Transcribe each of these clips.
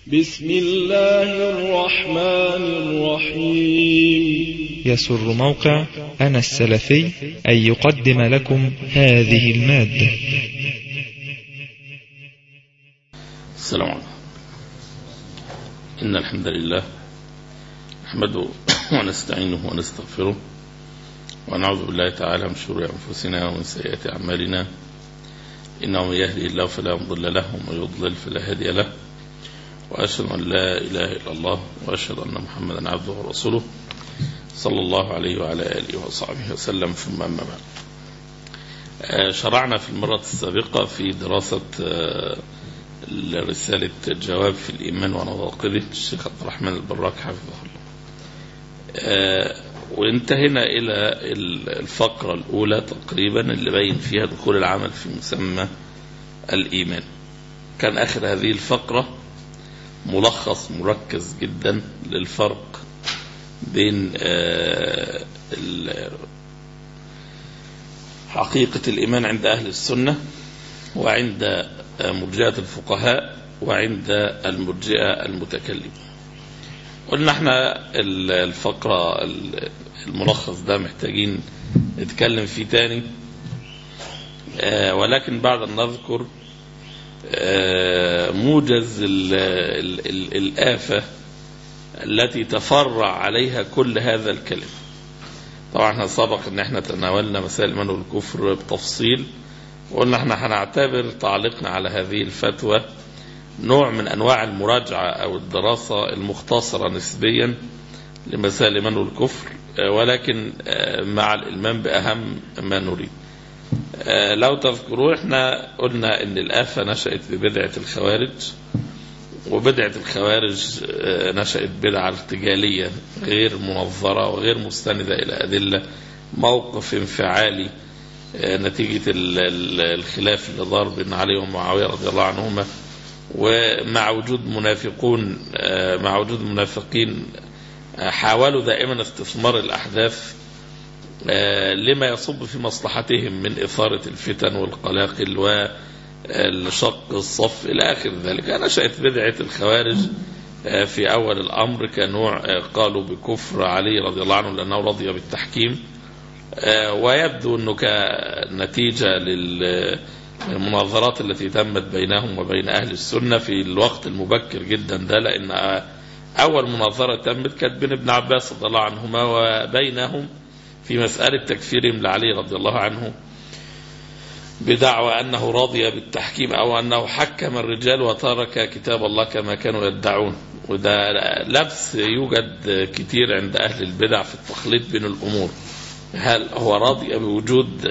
بسم الله الرحمن الرحيم يسر موقع أنا السلفي أن يقدم لكم هذه المادة السلام عليكم إن الحمد لله نحمده ونستعينه ونستغفره ونعوذ بالله تعالى من شرور أنفسنا ومن سيئات أعمالنا إنه من يهدي الله فلا مضل له ومن يضلل فلا هادي له وأشهد أن لا إله إلا الله وأشهد أن محمدا عبده ورسوله صلى الله عليه وعلى آله وصحبه وسلم ثم أما بعد شرعنا في المرة السابقة في دراسة رسالة الجواب في الإيمان ونواقضه الشيخ عبد الرحمن البراك حفظه الله وانتهينا إلى الفقرة الأولى تقريبا اللي بين فيها دخول العمل في مسمى الإيمان كان آخر هذه الفقرة ملخص مركز جدا للفرق بين حقيقة الإيمان عند أهل السنة وعند مرجئة الفقهاء وعند المرجئة المتكلمة قلنا احنا الفقرة الملخص ده محتاجين نتكلم فيه تاني ولكن بعد أن نذكر موجز ال ال ال الآفة التي تفرع عليها كل هذا الكلام طبعا احنا سبق ان احنا تناولنا مسائل من الكفر بتفصيل وقلنا احنا هنعتبر تعليقنا على هذه الفتوى نوع من انواع المراجعة او الدراسة المختصرة نسبيا لمسائل من الكفر ولكن مع الالمام باهم ما نريد لو تذكروا احنا قلنا ان الآفة نشأت ببدعة الخوارج وبدعة الخوارج نشأت بدعة ارتجالية غير منظرة وغير مستندة إلى أدلة موقف انفعالي نتيجة الخلاف اللي دار بين علي ومعاوية رضي الله عنهما ومع وجود منافقون مع وجود منافقين حاولوا دائما استثمار الأحداث لما يصب في مصلحتهم من إثارة الفتن والقلاقل والشق الصف إلى آخر ذلك نشأت بدعة الخوارج في أول الأمر كنوع قالوا بكفر علي رضي الله عنه لأنه رضي بالتحكيم ويبدو أنه كنتيجة للمناظرات التي تمت بينهم وبين أهل السنة في الوقت المبكر جدا ده لأن أول مناظرة تمت كانت بين ابن عباس رضي الله عنهما وبينهم في مسألة تكفيرهم لعلي رضي الله عنه بدعوى أنه رضي بالتحكيم أو أنه حكم الرجال وترك كتاب الله كما كانوا يدعون وده لبس يوجد كتير عند أهل البدع في التخليط بين الأمور هل هو راضي بوجود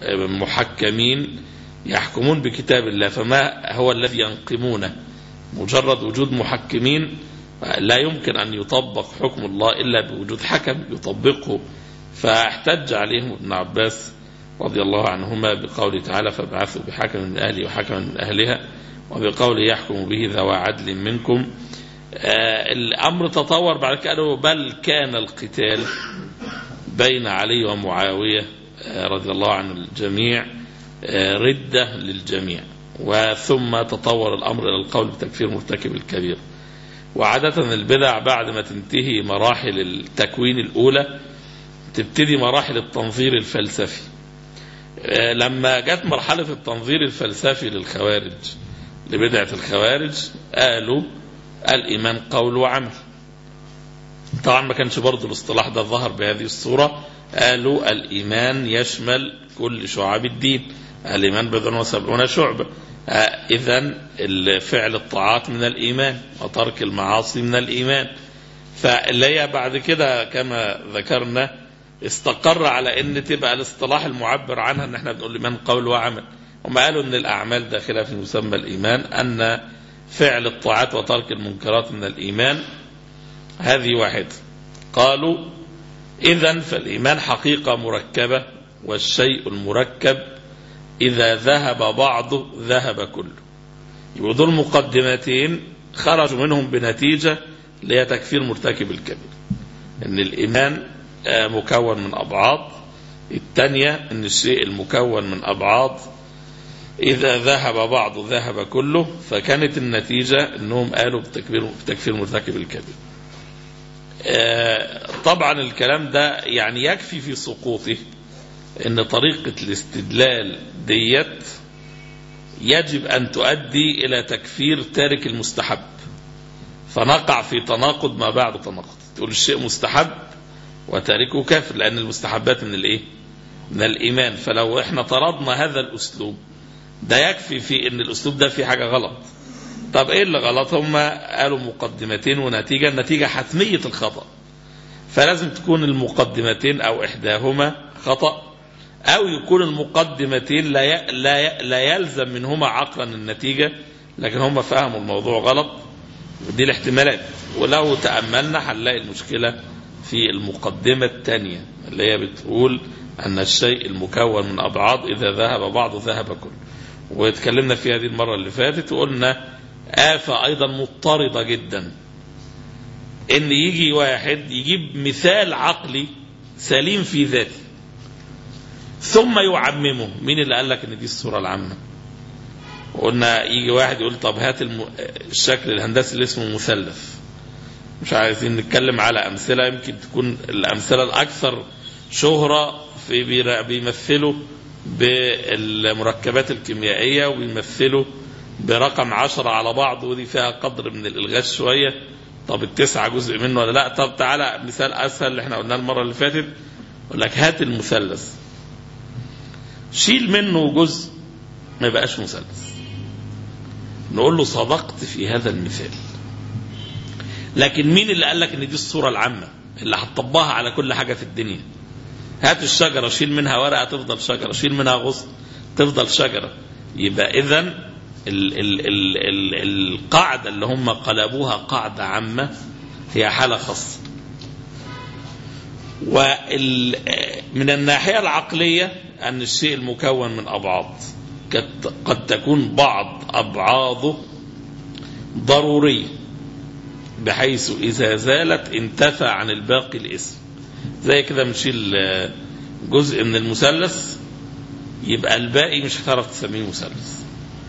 محكمين يحكمون بكتاب الله فما هو الذي ينقمونه مجرد وجود محكمين لا يمكن أن يطبق حكم الله إلا بوجود حكم يطبقه فاحتج عليهم ابن عباس رضي الله عنهما بقوله تعالى فابعثوا بحكم من أهلي وحكما من أهلها وبقوله يحكم به ذوى عدل منكم آه الأمر تطور بعد كده بل كان القتال بين علي ومعاوية آه رضي الله عن الجميع آه ردة للجميع وثم تطور الأمر إلى القول بتكفير مرتكب الكبير وعادة البدع بعد ما تنتهي مراحل التكوين الأولى تبتدي مراحل التنظير الفلسفي لما جت مرحلة التنظير الفلسفي للخوارج لبدعة الخوارج قالوا الإيمان قول وعمل طبعا ما كانش برضو الاصطلاح ده ظهر بهذه الصورة قالوا الإيمان يشمل كل شعب الدين الإيمان بضع وسبعون شعبة إذا فعل الطاعات من الإيمان وترك المعاصي من الإيمان فاللي هي بعد كده كما ذكرنا استقر على ان تبقى الاصطلاح المعبر عنها ان احنا بنقول ايمان قول وعمل هم قالوا ان الاعمال داخله في مسمى الايمان ان فعل الطاعات وترك المنكرات من الايمان هذه واحده قالوا اذا فالايمان حقيقه مركبه والشيء المركب اذا ذهب بعضه ذهب كله يبقوا دول مقدمتين خرجوا منهم بنتيجه اللي هي تكفير مرتكب الكبير ان الايمان مكون من أبعاد الثانية أن الشيء المكون من أبعاد إذا ذهب بعض ذهب كله فكانت النتيجة أنهم قالوا بتكفير, بتكفير مرتكب الكبير آه، طبعا الكلام ده يعني يكفي في سقوطه ان طريقة الاستدلال ديت يجب ان تؤدي الى تكفير تارك المستحب فنقع في تناقض ما بعد تناقض تقول الشيء مستحب وتاركه كافر لان المستحبات من الايه من الايمان فلو احنا طردنا هذا الاسلوب ده يكفي في ان الاسلوب ده فيه حاجة غلط طب ايه اللي غلط هم قالوا مقدمتين ونتيجة النتيجة حتمية الخطأ فلازم تكون المقدمتين او احداهما خطأ او يكون المقدمتين لا ي... لا ي... لا يلزم منهما عقلا النتيجة لكن هم فهموا الموضوع غلط ودي الاحتمالات ولو تأملنا هنلاقي المشكلة في المقدمة الثانية اللي هي بتقول أن الشيء المكون من أبعاد إذا ذهب بعضه ذهب كله واتكلمنا في هذه المرة اللي فاتت وقلنا آفة أيضا مضطردة جدا إن يجي واحد يجيب مثال عقلي سليم في ذاته ثم يعممه مين اللي قال لك ان دي الصورة العامة قلنا يجي واحد يقول طب هات الم... الشكل الهندسي اللي اسمه مثلث مش عايزين نتكلم على أمثلة يمكن تكون الأمثلة الأكثر شهرة في بير- بيمثلوا بالمركبات الكيميائية وبيمثلوا برقم عشرة على بعض ودي فيها قدر من الإلغاز شوية طب التسعة جزء منه ولا لا طب تعالى مثال أسهل اللي احنا قلناه المرة اللي فاتت يقول لك هات المثلث شيل منه جزء ما يبقاش مثلث نقول له صدقت في هذا المثال لكن مين اللي قال لك ان دي الصورة العامة اللي هتطبقها على كل حاجة في الدنيا هات الشجرة شيل منها ورقة تفضل شجرة شيل منها غصن تفضل شجرة يبقى إذا ال ال ال ال القاعدة اللي هم قلبوها قاعدة عامة هي حالة خاصة وال من الناحية العقلية أن الشيء المكون من أبعاد قد- قد تكون بعض أبعاضه ضرورية بحيث إذا زالت انتفى عن الباقي الاسم زي كده بنشيل آه، جزء من المثلث يبقى الباقي مش هتعرف تسميه مثلث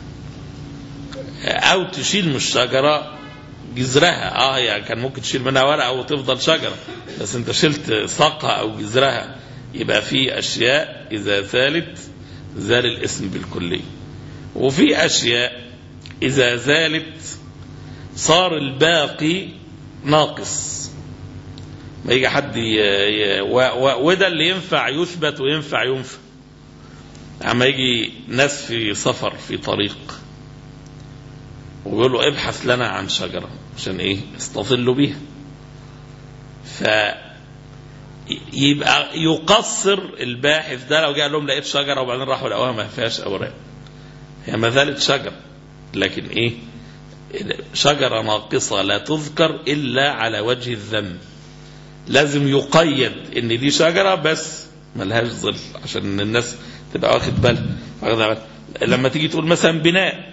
آه، او تشيل من الشجره جذرها اه يعني كان ممكن تشيل منها ورقه وتفضل شجره بس انت شلت ساقها او جذرها يبقى في اشياء اذا زالت زال الاسم بالكليه وفي اشياء اذا زالت صار الباقي ناقص ما يجي حد ي... ي... و... و... وده اللي ينفع يثبت وينفع ينفى اما يجي ناس في سفر في طريق ويقول له ابحث لنا عن شجرة عشان ايه استظلوا بيها ف يبقى يقصر الباحث ده لو جاء لهم لقيت شجرة وبعدين راحوا لقوها ما فيهاش اوراق هي ما زالت شجرة لكن ايه شجرة ناقصة لا تذكر إلا على وجه الذم لازم يقيد ان دي شجرة بس ملهاش ظل عشان الناس تبقى واخد بالها واخد بالها. لما تيجي تقول مثلا بناء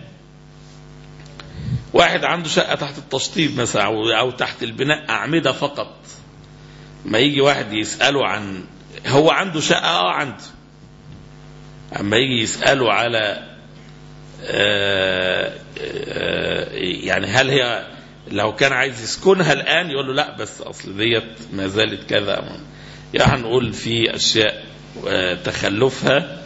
واحد عنده شقة تحت التشطيب مثلا أو, أو تحت البناء أعمدة فقط ما يجي واحد يسأله عن هو عنده شقة اه عنده أما يجي يسأله على آه، آه، يعني هل هي لو كان عايز يسكنها الآن يقول له لا بس أصل ديت ما زالت كذا يعني هنقول في أشياء آه، تخلفها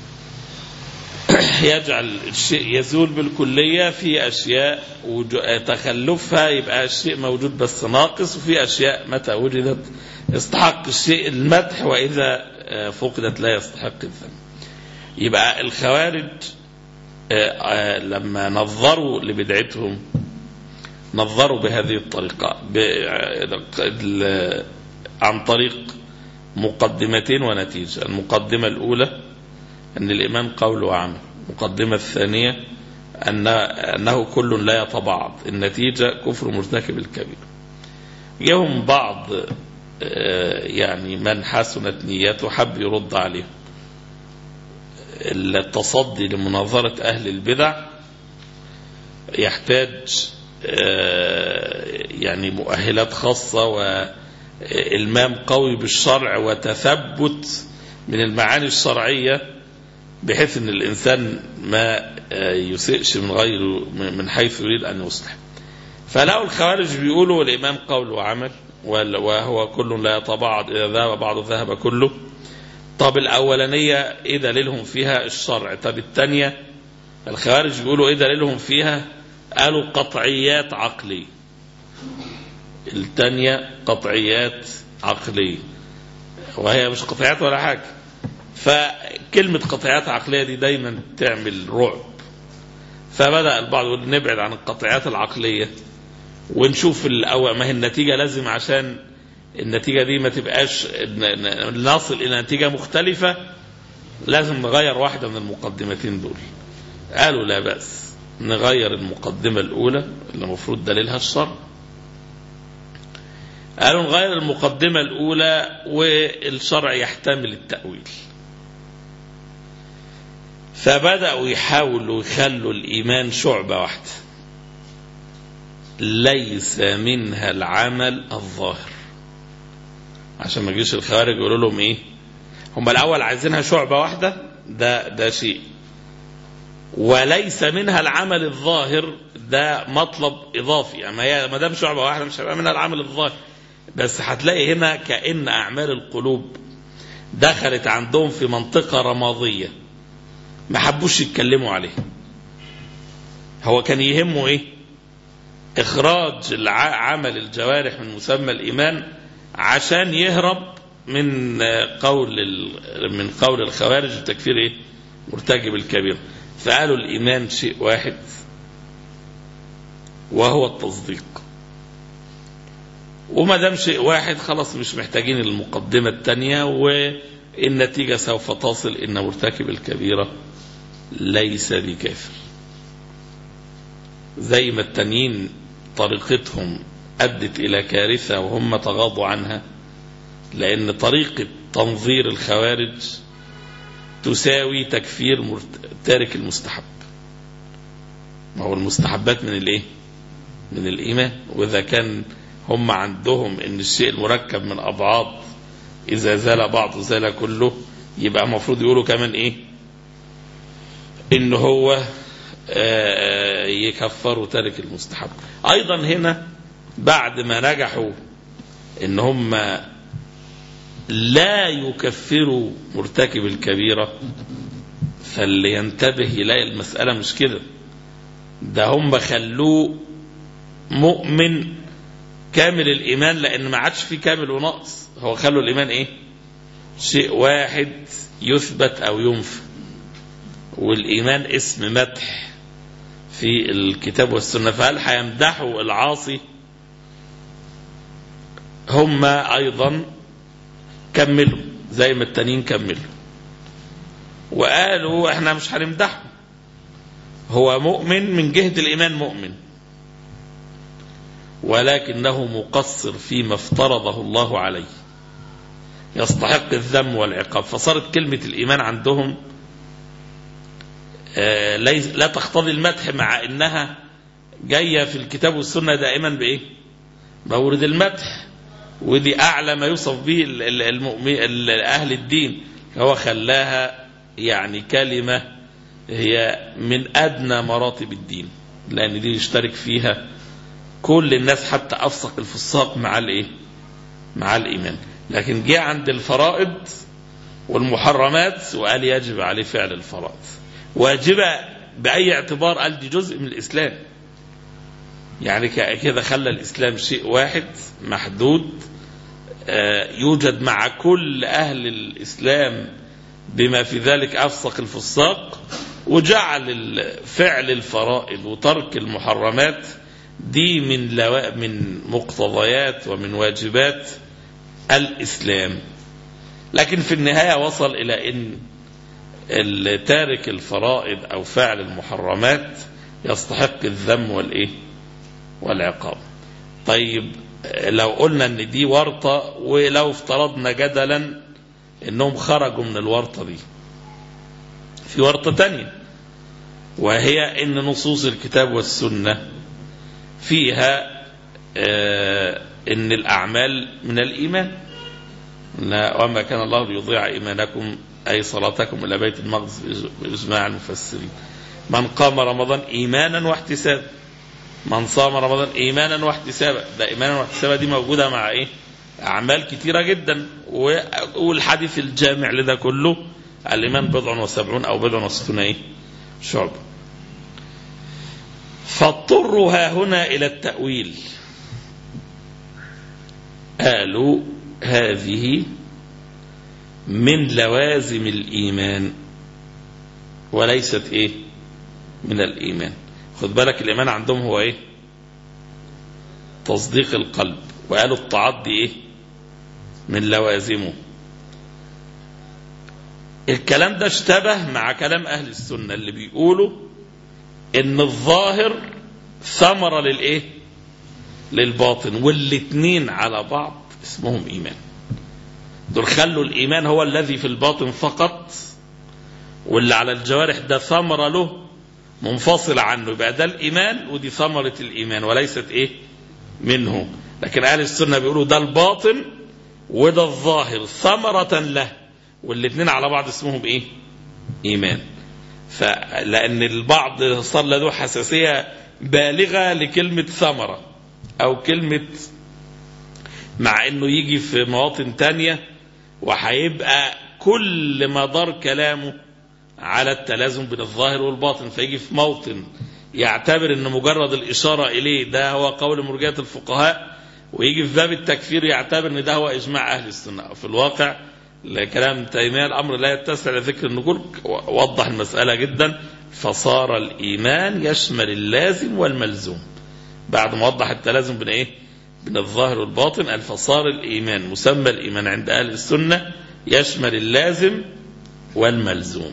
يجعل الشيء يزول بالكلية في أشياء وجو- آه، تخلفها يبقى الشيء موجود بس ناقص وفي أشياء متى وجدت يستحق الشيء المدح وإذا آه، فقدت لا يستحق الذم يبقى الخوارج آه، آه، لما نظروا لبدعتهم نظروا بهذه الطريقة ب- ال- عن طريق مقدمتين ونتيجة المقدمة الأولى أن الإيمان قول وعمل المقدمة الثانية أن أنه كل لا يتبعض النتيجة كفر مرتكب الكبير جاهم بعض آه، يعني من حسنت نيته حب يرد عليهم التصدي لمناظرة أهل البدع يحتاج آه، يعني مؤهلات خاصة وإلمام قوي بالشرع وتثبت من المعاني الشرعية بحيث ان الانسان ما آه، يسئش من غيره من حيث يريد ان يصلح فلو الخوارج بيقولوا الايمان قول وعمل وال- وهو كل لا يتبعض اذا ذهب بعض ذهب كله طب الاولانيه ايه دليلهم فيها الشرع طب الثانيه الخوارج بيقولوا ايه دليلهم فيها قالوا قطعيات عقليه الثانيه قطعيات عقليه وهي مش قطعيات ولا حاجه فكلمة قطعيات عقلية دي دايما تعمل رعب فبدأ البعض يقول نبعد عن القطعيات العقلية ونشوف الأول ما هي النتيجة لازم عشان النتيجة دي ما تبقاش ن- ن- نصل إلى نتيجة مختلفة لازم نغير واحدة من المقدمتين دول قالوا لا بأس نغير المقدمة الأولى اللي المفروض دليلها الشر قالوا نغير المقدمة الأولى والشرع يحتمل التأويل فبدأوا يحاولوا يخلوا الإيمان شعبة واحدة ليس منها العمل الظاهر عشان ما يجيش الخوارج يقولوا لهم ايه هم الاول عايزينها شعبة واحدة ده ده شيء وليس منها العمل الظاهر ده مطلب اضافي يعني ما هي ما دام شعبة واحدة مش هيبقى منها العمل الظاهر بس هتلاقي هنا كأن اعمال القلوب دخلت عندهم في منطقة رمادية ما حبوش يتكلموا عليه هو كان يهمه ايه اخراج الع- عمل الجوارح من مسمى الايمان عشان يهرب من آه، قول ال- من قول الخوارج التكفير ايه مرتكب الكبير فقالوا الايمان شيء واحد وهو التصديق وما دام شيء واحد خلاص مش محتاجين المقدمة الثانية والنتيجة سوف تصل إن مرتكب الكبيرة ليس بكافر زي ما التانيين طريقتهم أدت إلى كارثة وهم تغاضوا عنها لأن طريقة تنظير الخوارج تساوي تكفير مرت- تارك المستحب ما هو المستحبات من الايه من الايمان واذا كان هم عندهم ان الشيء المركب من ابعاد اذا زال بعضه زال كله يبقى المفروض يقولوا كمان ايه ان هو آه، يكفروا تارك المستحب ايضا هنا بعد ما نجحوا ان هم لا يكفروا مرتكب الكبيرة فاللي ينتبه يلاقي المسألة مش كده ده هم خلوه مؤمن كامل الإيمان لأن ما عادش فيه كامل ونقص هو خلوا الإيمان إيه شيء واحد يثبت أو ينفى والإيمان اسم مدح في الكتاب والسنة فهل هيمدحوا العاصي هم أيضا كملوا زي ما التانيين كملوا وقالوا احنا مش هنمدحه هو مؤمن من جهة الإيمان مؤمن ولكنه مقصر فيما افترضه الله عليه يستحق الذم والعقاب فصارت كلمة الإيمان عندهم آه، ليس لا تقتضي المدح مع انها جايه في الكتاب والسنه دائما بايه؟ مورد المدح ودي اعلى ما يوصف به ال- ال- المؤمن ال- اهل الدين هو خلاها يعني كلمه هي من ادنى مراتب الدين لان دي يشترك فيها كل الناس حتى افسق الفساق مع الايه؟ مع الايمان لكن جه عند الفرائض والمحرمات وقال يجب عليه فعل الفرائض واجبة بأي اعتبار قال دي جزء من الإسلام يعني ك- كده خلى الإسلام شيء واحد محدود آه، يوجد مع كل أهل الإسلام بما في ذلك أفسق الفساق وجعل ال- فعل الفرائض وترك المحرمات دي من لوا... من مقتضيات ومن واجبات الإسلام لكن في النهاية وصل إلى أن تارك الفرائض او فعل المحرمات يستحق الذم والايه والعقاب طيب لو قلنا ان دي ورطة ولو افترضنا جدلا انهم خرجوا من الورطة دي في ورطة تانية وهي ان نصوص الكتاب والسنة فيها آه ان الاعمال من الايمان لا وما كان الله ليضيع ايمانكم أي صلاتكم إلى بيت المقدس بإجماع المفسرين من قام رمضان إيمانا واحتسابا من صام رمضان إيمانا واحتسابا ده إيمانا واحتسابا دي موجودة مع إيه أعمال كتيرة جدا والحديث الجامع لده كله الإيمان بضع وسبعون أو بضع وستون إيه شعب فاضطروا ها هنا إلى التأويل قالوا هذه من لوازم الإيمان وليست إيه من الإيمان خد بالك الإيمان عندهم هو إيه تصديق القلب وقالوا الطاعات دي إيه من لوازمه الكلام ده اشتبه مع كلام أهل السنة اللي بيقولوا إن الظاهر ثمرة للإيه للباطن والاتنين على بعض اسمهم إيمان دول خلوا الإيمان هو الذي في الباطن فقط واللي على الجوارح ده ثمرة له منفصلة عنه يبقى ده الإيمان ودي ثمرة الإيمان وليست إيه منه لكن أهل السنة بيقولوا ده الباطن وده الظاهر ثمرة له والاثنين على بعض اسمهم إيه إيمان فلأن البعض صار له حساسية بالغة لكلمة ثمرة أو كلمة مع انه يجي في مواطن تانية وهيبقى كل مدار كلامه على التلازم بين الظاهر والباطن فيجي في موطن يعتبر ان مجرد الاشاره اليه ده هو قول مرجئه الفقهاء ويجي في باب التكفير يعتبر ان ده هو اجماع اهل السنه في الواقع لكلام تيميه الامر لا يتسع لذكر النقول وضح المساله جدا فصار الايمان يشمل اللازم والملزوم بعد ما وضح التلازم بين ايه بين الظاهر والباطن قال فصار الإيمان مسمى الإيمان عند أهل السنة يشمل اللازم والملزوم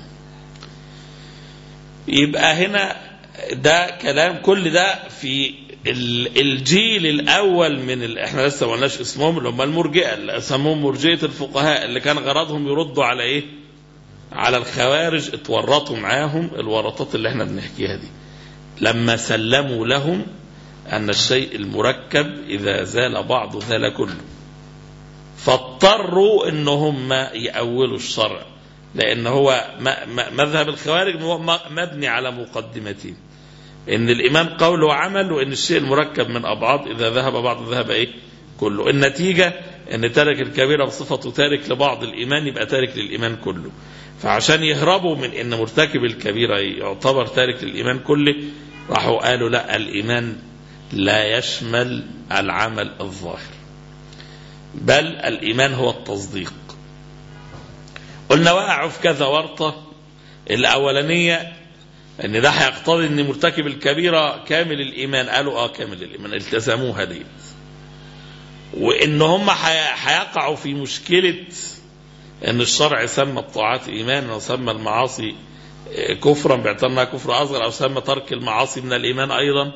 يبقى هنا ده كلام كل ده في الجيل الأول من ال... احنا لسه ما قلناش اسمهم اللي هم المرجئة اللي سموهم مرجئة الفقهاء اللي كان غرضهم يردوا على ايه؟ على الخوارج اتورطوا معاهم الورطات اللي احنا بنحكيها دي لما سلموا لهم أن الشيء المركب إذا زال بعض زال كله فاضطروا ان هم يأولوا الشرع لأن هو مذهب الخوارج مبني على مقدمتين إن الإيمان قول وعمل وإن الشيء المركب من أبعاد إذا ذهب بعض ذهب إيه كله النتيجة أن تارك الكبيرة بصفته تارك لبعض الإيمان يبقى تارك للإيمان كله فعشان يهربوا من أن مرتكب الكبيرة يعتبر تارك للإيمان كله راحوا قالوا لا الإيمان لا يشمل العمل الظاهر بل الإيمان هو التصديق قلنا وقعوا في كذا ورطة الأولانية ان ده هيقتضي ان مرتكب الكبيرة كامل الإيمان قالوا اه كامل الإيمان التزموها دي وان هم هيقعوا في مشكلة ان الشرع سمى الطاعات إيمانا وسمى المعاصي كفرا باعتبارها كفر أصغر أو سمى ترك المعاصي من الإيمان أيضا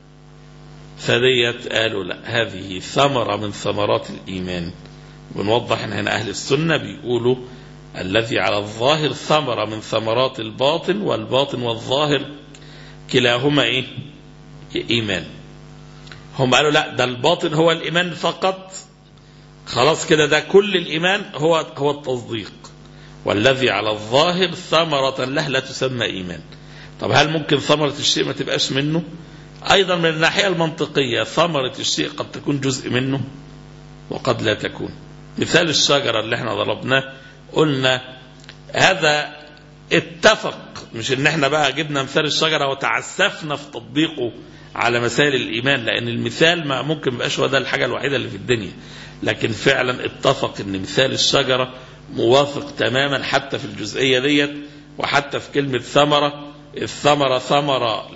فديت قالوا لا هذه ثمرة من ثمرات الإيمان ونوضح ان هنا أهل السنة بيقولوا الذي على الظاهر ثمرة من ثمرات الباطن والباطن والظاهر كلاهما ايه ايمان هم قالوا لا ده الباطن هو الايمان فقط خلاص كده ده كل الايمان هو هو التصديق والذي على الظاهر ثمرة له لا تسمى ايمان طب هل ممكن ثمرة الشيء ما تبقاش منه ايضا من الناحية المنطقية ثمرة الشيء قد تكون جزء منه وقد لا تكون مثال الشجرة اللي احنا ضربناه قلنا هذا اتفق مش ان احنا بقى جبنا مثال الشجرة وتعسفنا في تطبيقه على مسائل الايمان لان المثال ما ممكن مبقاش هو ده الحاجة الوحيدة اللي في الدنيا لكن فعلا اتفق ان مثال الشجرة موافق تماما حتى في الجزئية ديت وحتى في كلمة ثمرة الثمرة ثمرة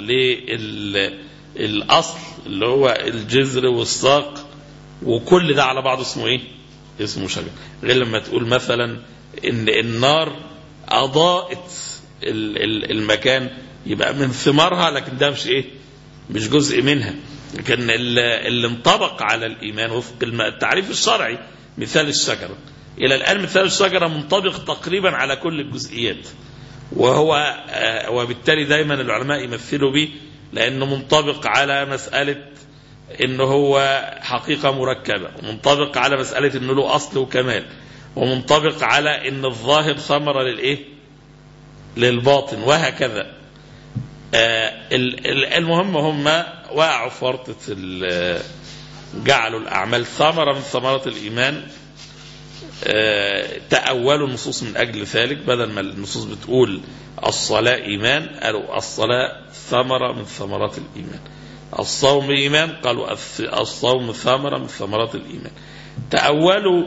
للأصل اللي هو الجذر والساق وكل ده على بعضه اسمه ايه اسمه شجر غير لما تقول مثلا ان النار اضاءت المكان يبقى من ثمارها لكن ده مش ايه مش جزء منها لكن اللي انطبق على الايمان وفق التعريف الشرعي مثال الشجره الى الان مثال الشجره منطبق تقريبا على كل الجزئيات وهو وبالتالي دايما العلماء يمثلوا به لانه منطبق على مساله ان هو حقيقه مركبه ومنطبق على مساله انه له اصل وكمال ومنطبق على ان الظاهر ثمرة للايه للباطن وهكذا آه ال- ال- المهم هم وقعوا في ورطة ال- جعلوا الأعمال ثمرة من ثمرات الإيمان آه، تأولوا النصوص من أجل ذلك بدل ما النصوص بتقول الصلاة إيمان قالوا الصلاة ثمرة من ثمرات الإيمان الصوم إيمان قالوا الث- الصوم ثمرة من ثمرات الإيمان تأولوا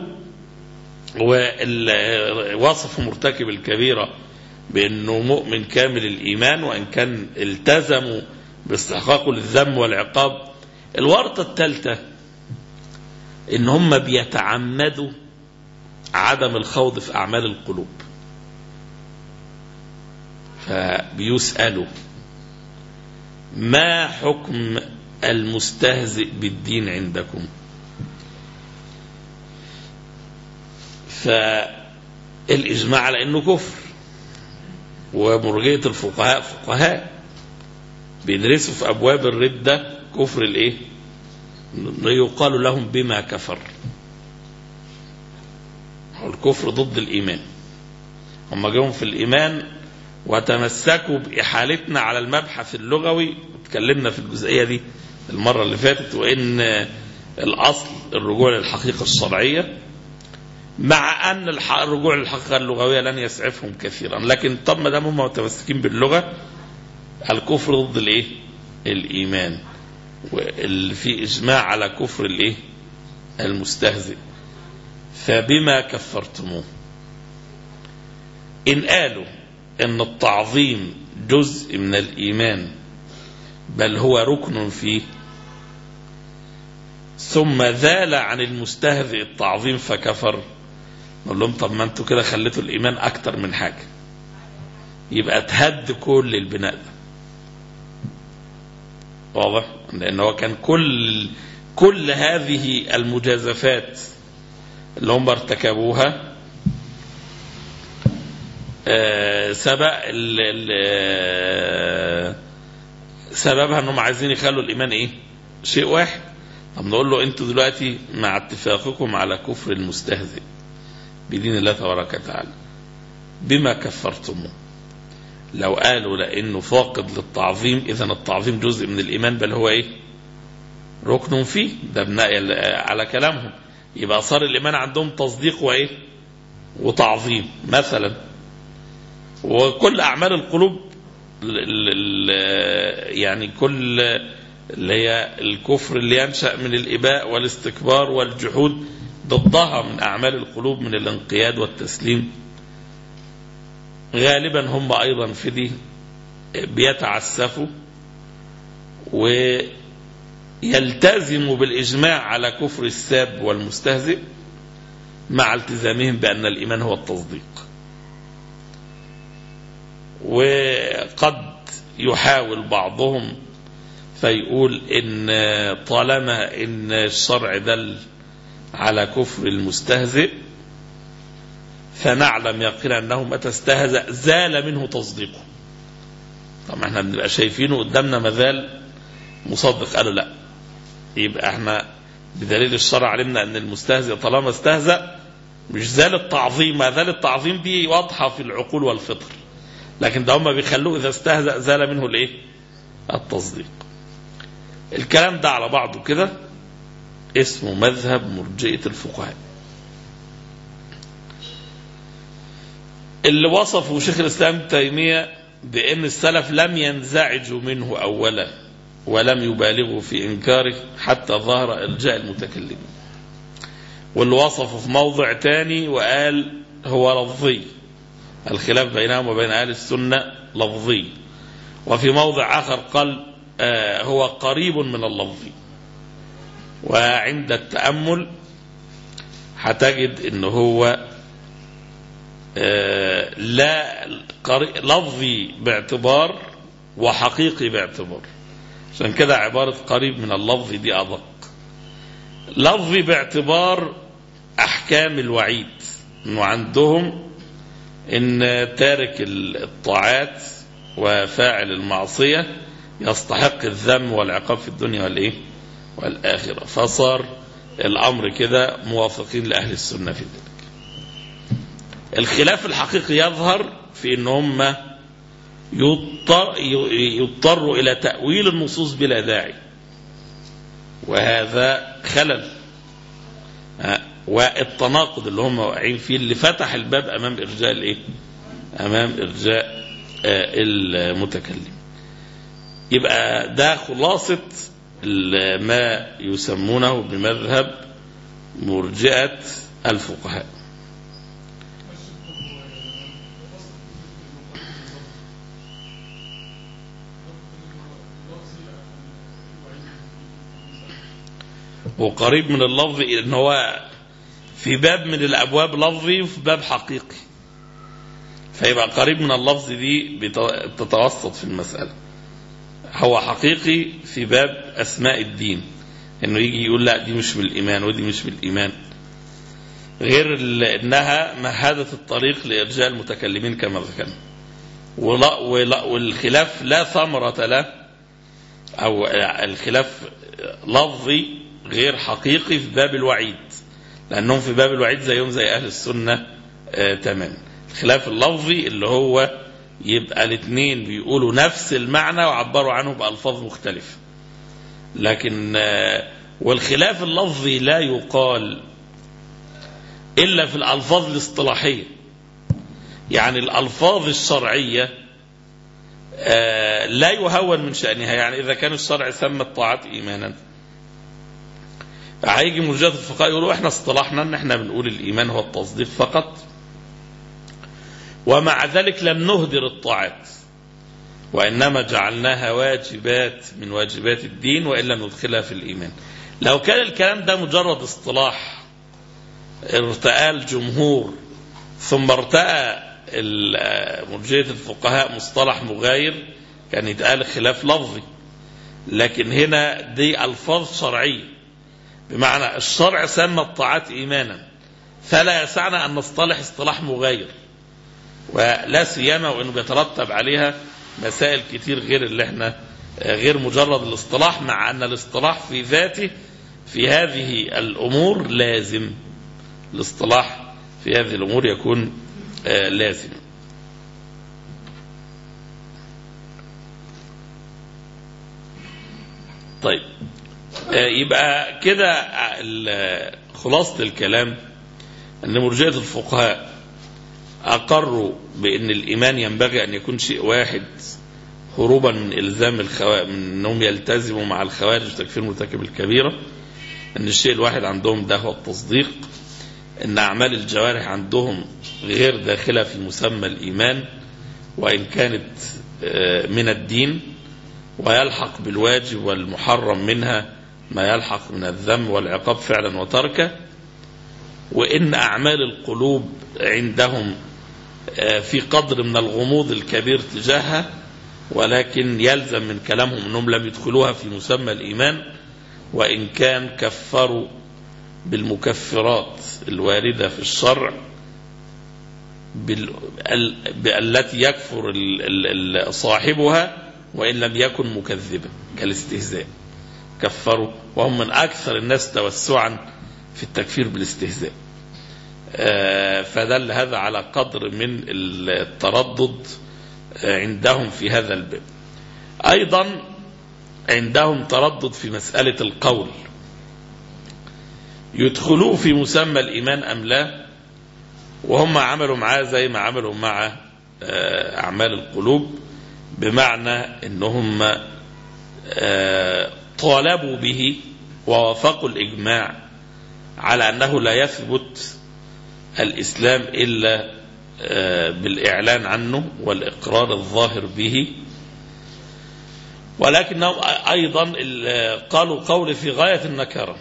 ووصفوا مرتكب الكبيرة بأنه مؤمن كامل الإيمان وإن كان التزموا باستحقاقه للذم والعقاب الورطة الثالثة إن هم بيتعمدوا عدم الخوض في أعمال القلوب فبيسألوا ما حكم المستهزئ بالدين عندكم فالإجماع على أنه كفر ومرجية الفقهاء فقهاء بيدرسوا في أبواب الردة كفر الإيه يقال لهم بما كفر هو الكفر ضد الإيمان هم جاهم في الإيمان وتمسكوا بإحالتنا على المبحث اللغوي اتكلمنا في الجزئية دي المرة اللي فاتت وإن الأصل الرجوع للحقيقة الشرعية مع أن الح- الرجوع للحقيقة اللغوية لن يسعفهم كثيرا لكن طب ما دام هم متمسكين باللغة الكفر ضد الإيه؟ الإيمان واللي في إجماع على كفر الإيه؟ المستهزئ فبما كفرتموه إن قالوا إن التعظيم جزء من الإيمان بل هو ركن فيه ثم ذال عن المستهزئ التعظيم فكفر نقول لهم طب ما انتوا كده خليتوا الإيمان أكتر من حاجة يبقى تهد كل البناء ده واضح لأن هو كان كل كل هذه المجازفات اللي هم ارتكبوها آه، سبق ال- ال- آه، سببها انهم عايزين يخلوا الايمان ايه شيء واحد طب نقول له انتوا دلوقتي مع اتفاقكم على كفر المستهزئ بدين الله تبارك وتعالى بما كفرتموه لو قالوا لانه فاقد للتعظيم اذا التعظيم جزء من الايمان بل هو ايه ركن فيه ده بناء على كلامهم يبقى صار الايمان عندهم تصديق وايه وتعظيم مثلا وكل اعمال القلوب ال- ال- ال- يعني كل اللي هي الكفر اللي ينشا من الاباء والاستكبار والجحود ضدها من اعمال القلوب من الانقياد والتسليم غالبا هم ايضا في دي بيتعسفوا ويلتزموا بالاجماع على كفر الساب والمستهزئ مع التزامهم بان الايمان هو التصديق وقد يحاول بعضهم فيقول ان طالما ان الشرع دل على كفر المستهزئ فنعلم يقينا انه متى استهزأ زال منه تصديقه طبعا احنا بنبقى شايفينه قدامنا مازال مصدق قالوا لا يبقى احنا بدليل الشرع علمنا ان المستهزئ طالما استهزأ مش زال التعظيم ما زال التعظيم دي واضحة في العقول والفطر لكن ده هم بيخلوه إذا استهزأ زال منه الإيه؟ التصديق الكلام ده على بعضه كده اسمه مذهب مرجئة الفقهاء اللي وصفه شيخ الإسلام ابن تيمية بأن السلف لم ينزعجوا منه أولا ولم يبالغوا في إنكاره حتى ظهر إرجاء المتكلمين واللي وصفه في موضع تاني وقال هو لفظي الخلاف بينهم وبين أهل السنة لفظي وفي موضع آخر قال آه هو قريب من اللفظ وعند التأمل هتجد ان هو آه لا قري- لفظي باعتبار وحقيقي باعتبار عشان كده عبارة قريب من اللفظ دي أدق لفظي باعتبار أحكام الوعيد إنه عندهم إن تارك الطاعات وفاعل المعصية يستحق الذم والعقاب في الدنيا والإيه والآخرة فصار الأمر كده موافقين لأهل السنة في ذلك الخلاف الحقيقي يظهر في ان هم يضطر يضطروا الى تاويل النصوص بلا داعي وهذا خلل آه، والتناقض اللي هم واقعين فيه اللي فتح الباب امام ارجاء الايه امام ارجاء آه، المتكلم يبقى ده خلاصه ال- ما يسمونه بمذهب مرجئه الفقهاء وقريب من اللفظ ان هو في باب من الابواب لفظي وفي باب حقيقي فيبقى قريب من اللفظ دي بت- بتتوسط في المسألة هو حقيقي في باب أسماء الدين إنه يجي يقول لا دي مش بالإيمان ودي مش بالإيمان غير ال- إنها مهدت الطريق لإرجاء المتكلمين كما ذكرنا ولا ولا والخلاف لا ثمرة له أو الخلاف لفظي غير حقيقي في باب الوعيد لأنهم في باب الوعيد زيهم زي أهل السنة آه تمام الخلاف اللفظي اللي هو يبقى الاثنين بيقولوا نفس المعنى وعبروا عنه بألفاظ مختلفة لكن آه والخلاف اللفظي لا يقال إلا في الألفاظ الاصطلاحية يعني الألفاظ الشرعية آه لا يهون من شأنها يعني إذا كان الشرع سمى الطاعات إيمانا هيجي مرجئة الفقهاء يقولوا احنا اصطلحنا ان احنا بنقول الايمان هو التصديق فقط ومع ذلك لم نهدر الطاعات وانما جعلناها واجبات من واجبات الدين والا ندخلها في الايمان لو كان الكلام ده مجرد اصطلاح ارتأى الجمهور ثم ارتأى ال- مرجئة الفقهاء مصطلح مغاير كان يتقال خلاف لفظي لكن هنا دي الفاظ شرعيه بمعنى الشرع سمى الطاعات ايمانا فلا يسعنا ان نصطلح اصطلاح مغاير ولا سيما وانه بيترتب عليها مسائل كتير غير اللي احنا غير مجرد الاصطلاح مع ان الاصطلاح في ذاته في هذه الامور لازم الاصطلاح في هذه الامور يكون آه، لازم طيب آه، يبقى كده ال- خلاصة الكلام أن مرجئة الفقهاء أقروا بأن الإيمان ينبغي أن يكون شيء واحد هروبا من إلزام الخوارج من أنهم يلتزموا مع الخوارج بتكفير مرتكب الكبيرة أن الشيء الواحد عندهم ده هو التصديق أن أعمال الجوارح عندهم غير داخلة في مسمى الإيمان وإن كانت آه، من الدين ويلحق بالواجب والمحرم منها ما يلحق من الذم والعقاب فعلا وتركا وإن أعمال القلوب عندهم آه، في قدر من الغموض الكبير تجاهها ولكن يلزم من كلامهم أنهم لم يدخلوها في مسمى الإيمان وإن كان كفروا بالمكفرات الواردة في الشرع بال... ال... التي يكفر ال... ال... ال... صاحبها وإن لم يكن مكذبا كالاستهزاء كفروا وهم من أكثر الناس توسعا في التكفير بالاستهزاء آه، فدل هذا على قدر من التردد آه، عندهم في هذا الباب أيضا عندهم تردد في مسألة القول يدخلوه في مسمى الإيمان أم لا وهم عملوا معاه زي ما عملوا مع آه، أعمال القلوب بمعنى أنهم آه، طالبوا به ووافقوا الإجماع على أنه لا يثبت الإسلام إلا آه، بالإعلان عنه والإقرار الظاهر به ولكنهم أيضا ال- قالوا قول في غاية النكرة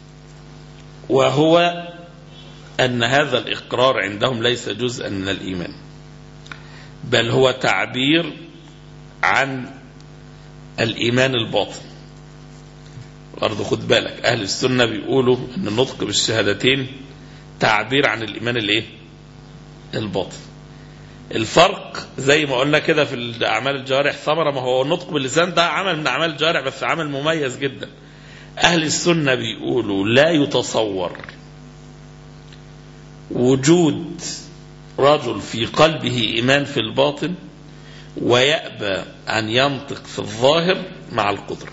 وهو أن هذا الإقرار عندهم ليس جزءا من الإيمان بل هو تعبير عن الإيمان الباطن برضه خد بالك أهل السنة بيقولوا أن النطق بالشهادتين تعبير عن الإيمان الإيه؟ الباطن الفرق زي ما قلنا كده في أعمال الجوارح ثمرة ما هو النطق باللسان ده عمل من أعمال الجوارح بس عمل مميز جدا أهل السنة بيقولوا لا يتصور وجود رجل في قلبه إيمان في الباطن ويأبى أن ينطق في الظاهر مع القدرة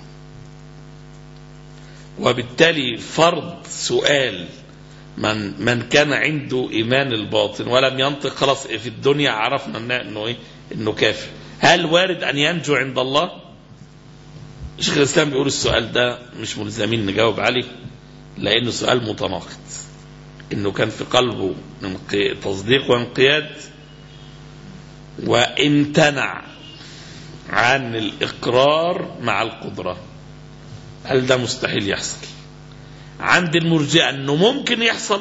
وبالتالي فرض سؤال من من كان عنده ايمان الباطن ولم ينطق خلاص في الدنيا عرفنا إن- انه ايه انه كافر هل وارد ان ينجو عند الله شيخ الاسلام بيقول السؤال ده مش ملزمين نجاوب عليه لانه سؤال متناقض انه كان في قلبه انق- تصديق وانقياد وامتنع عن الاقرار مع القدره هل ده مستحيل يحصل عند المرجئه انه ممكن يحصل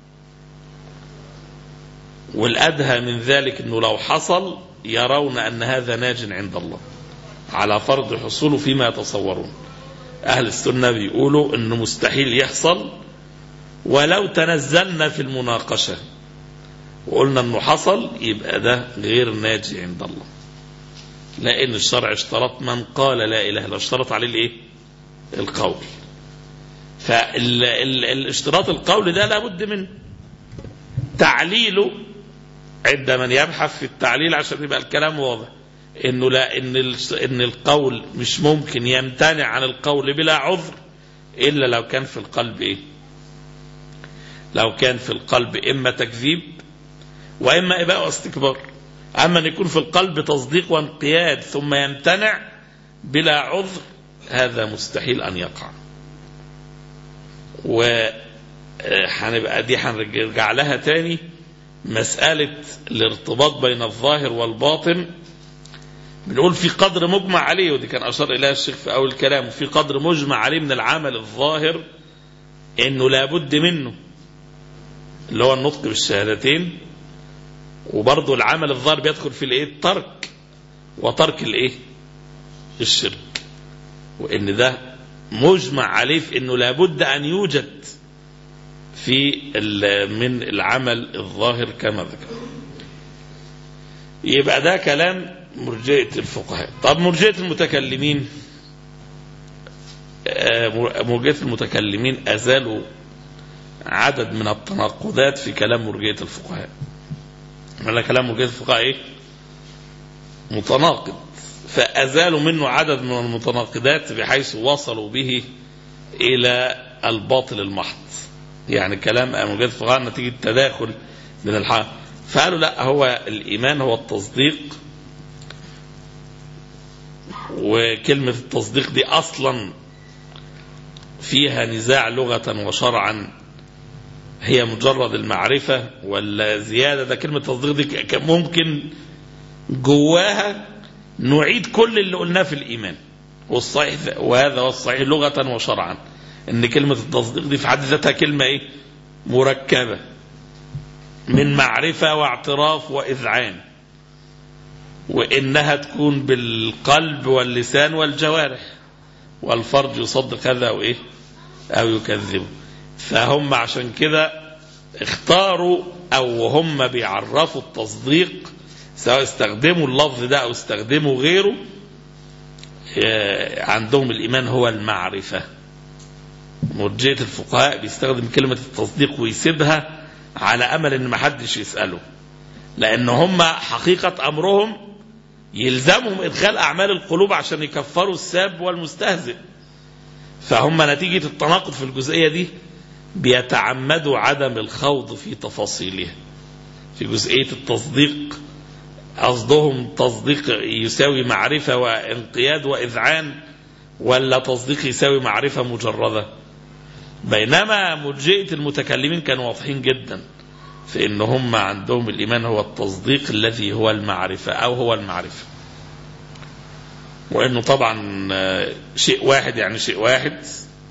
والادهى من ذلك انه لو حصل يرون ان هذا ناج عند الله على فرض حصوله فيما يتصورون اهل السنه بيقولوا انه مستحيل يحصل ولو تنزلنا في المناقشه وقلنا انه حصل يبقى ده غير ناجي عند الله لان الشرع اشترط من قال لا اله الا الله اشترط عليه الايه القول فالاشتراط القول ده لابد منه تعليله عند من يبحث في التعليل عشان يبقى الكلام واضح انه لا ان ال- ان القول مش ممكن يمتنع عن القول بلا عذر الا لو كان في القلب ايه لو كان في القلب اما تكذيب واما اباء واستكبار اما ان يكون في القلب تصديق وانقياد ثم يمتنع بلا عذر هذا مستحيل ان يقع و آه، هنبقى دي هنرجع لها تاني مسألة الارتباط بين الظاهر والباطن بنقول في قدر مجمع عليه ودي كان أشار إليها الشيخ في أول الكلام وفي قدر مجمع عليه من العمل الظاهر إنه لابد منه اللي هو النطق بالشهادتين وبرضه العمل الظاهر بيدخل في الايه الترك وترك الايه الشرك وان ده مجمع عليه في انه لابد ان يوجد في ال- من العمل الظاهر كما ذكر يبقى ده كلام مرجئة الفقهاء طب مرجئة المتكلمين آه، مرجئة المتكلمين أزالوا عدد من التناقضات في كلام مرجئة الفقهاء أنا كلام مرجئة الفقهاء إيه متناقض فأزالوا منه عدد من المتناقضات بحيث وصلوا به إلى الباطل المحض يعني كلام مرجئة الفقهاء نتيجة تداخل من الحق فقالوا لا هو الإيمان هو التصديق وكلمة التصديق دي أصلا فيها نزاع لغة وشرعا هي مجرد المعرفة ولا زيادة ده كلمة تصديق دي ك- ك- ممكن جواها نعيد كل اللي قلناه في الإيمان والصحيح وهذا هو الصحيح لغة وشرعا إن كلمة التصديق دي في حد ذاتها كلمة إيه مركبة من معرفة واعتراف وإذعان وإنها تكون بالقلب واللسان والجوارح والفرج يصدق هذا أو إيه أو يكذبه فهم عشان كده اختاروا أو هم بيعرفوا التصديق سواء استخدموا اللفظ ده أو استخدموا غيره آه، عندهم الإيمان هو المعرفة مرجئة الفقهاء بيستخدم كلمة التصديق ويسيبها على أمل إن محدش يسأله لأن هم حقيقة أمرهم يلزمهم إدخال أعمال القلوب عشان يكفروا الساب والمستهزئ فهم نتيجة التناقض في الجزئية دي بيتعمدوا عدم الخوض في تفاصيلها في جزئية التصديق قصدهم تصديق يساوي معرفة وانقياد وإذعان ولا تصديق يساوي معرفة مجردة بينما مرجئة المتكلمين كانوا واضحين جدا في ان هم عندهم الايمان هو التصديق الذي هو المعرفة او هو المعرفة وانه طبعا آه، شيء واحد يعني شيء واحد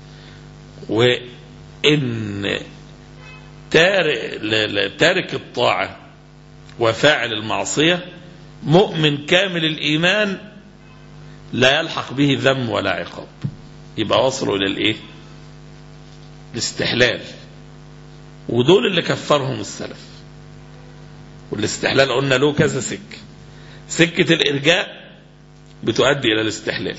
وان تارك, تارك الطاعة وفاعل المعصية مؤمن كامل الإيمان لا يلحق به ذم ولا عقاب يبقى وصلوا إلى الإيه الاستحلال ودول اللي كفرهم السلف والاستحلال قلنا له كذا سكة سكة الإرجاء بتؤدي إلى الاستحلال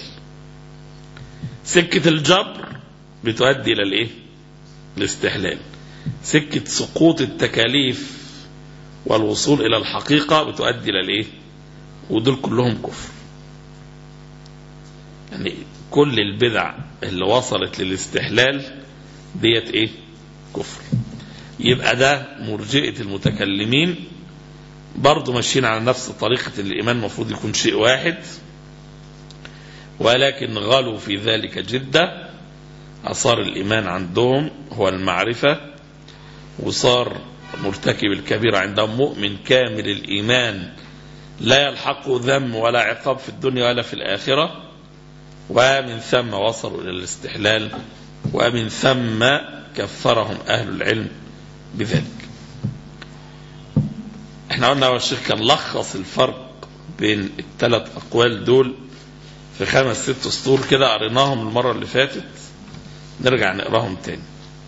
سكة الجبر بتؤدي إلى الإيه الاستحلال سكة سقوط التكاليف والوصول إلى الحقيقة بتؤدي إلى الإيه ودول كلهم كفر يعني كل البدع اللي وصلت للاستحلال ديت إيه كفر يبقى ده مرجئة المتكلمين برضه ماشيين على نفس طريقة الإيمان المفروض يكون شيء واحد ولكن غلوا في ذلك جدا أصار الإيمان عندهم هو المعرفة وصار مرتكب الكبيرة عندهم مؤمن كامل الإيمان لا يلحقه ذم ولا عقاب في الدنيا ولا في الآخرة ومن ثم وصلوا إلى الاستحلال ومن ثم كفرهم أهل العلم بذلك احنا قلنا هو الشيخ كان لخص الفرق بين الثلاث أقوال دول في خمس ست سطور كده قريناهم المرة اللي فاتت نرجع نقراهم تاني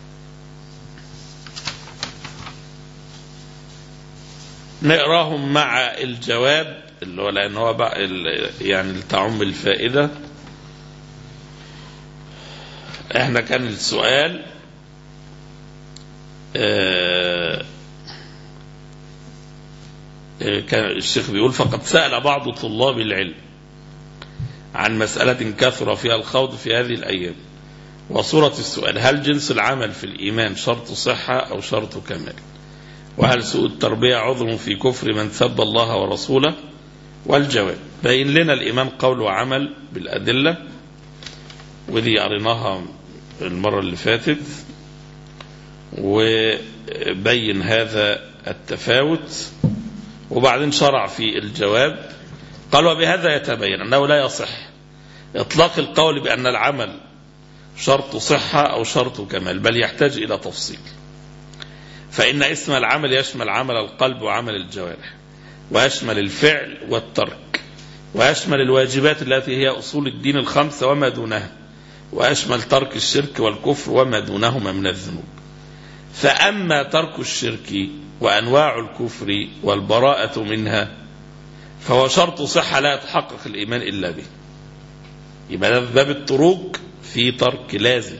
نقراهم مع الجواب اللي هو لان هو بقى يعني لتعم الفائده احنا كان السؤال اه كان الشيخ بيقول فقد سأل بعض طلاب العلم عن مسألة كثر فيها الخوض في هذه الأيام وصورة السؤال هل جنس العمل في الإيمان شرط صحة أو شرط كمال وهل سوء التربية عذر في كفر من سب الله ورسوله والجواب بين لنا الإيمان قول وعمل بالأدلة ودي قريناها المرة اللي فاتت وبين هذا التفاوت وبعدين شرع في الجواب قال وبهذا يتبين أنه لا يصح إطلاق القول بأن العمل شرط صحة أو شرط كمال بل يحتاج إلى تفصيل فإن اسم العمل يشمل عمل القلب وعمل الجوارح ويشمل الفعل والترك ويشمل الواجبات التي هي أصول الدين الخمسة وما دونها ويشمل ترك الشرك والكفر وما دونهما من الذنوب فأما ترك الشرك وأنواع الكفر والبراءة منها فهو شرط صحة لا يتحقق الإيمان إلا به يبقى ده باب الطرق في ترك لازم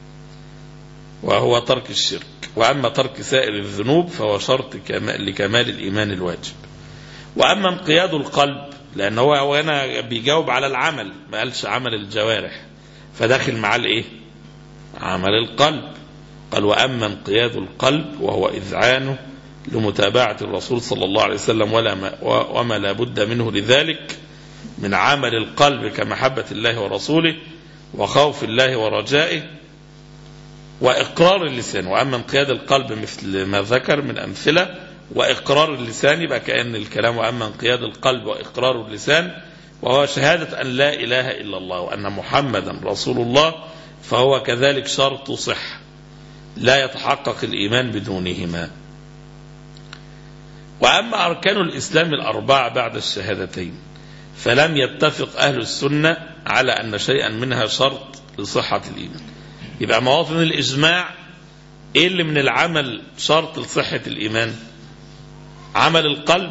وهو ترك الشرك وأما ترك سائر الذنوب فهو شرط لكمال الإيمان الواجب وأما انقياد القلب لأن هو هنا بيجاوب على العمل ما قالش عمل الجوارح فداخل معاه الايه عمل القلب قال وأما انقياد القلب وهو إذعانه لمتابعة الرسول صلى الله عليه وسلم ولا ما وما لا بد منه لذلك من عمل القلب كمحبة الله ورسوله وخوف الله ورجائه وإقرار اللسان وأما انقياد القلب مثل ما ذكر من أمثلة وإقرار اللسان يبقى كأن الكلام وأما انقياد القلب وإقرار اللسان وهو شهادة أن لا إله إلا الله وأن محمدا رسول الله فهو كذلك شرط صح لا يتحقق الإيمان بدونهما وأما أركان الإسلام الأربعة بعد الشهادتين فلم يتفق أهل السنة على أن شيئا منها شرط لصحة الإيمان يبقى مواطن الإجماع إيه اللي من العمل شرط لصحة الإيمان عمل القلب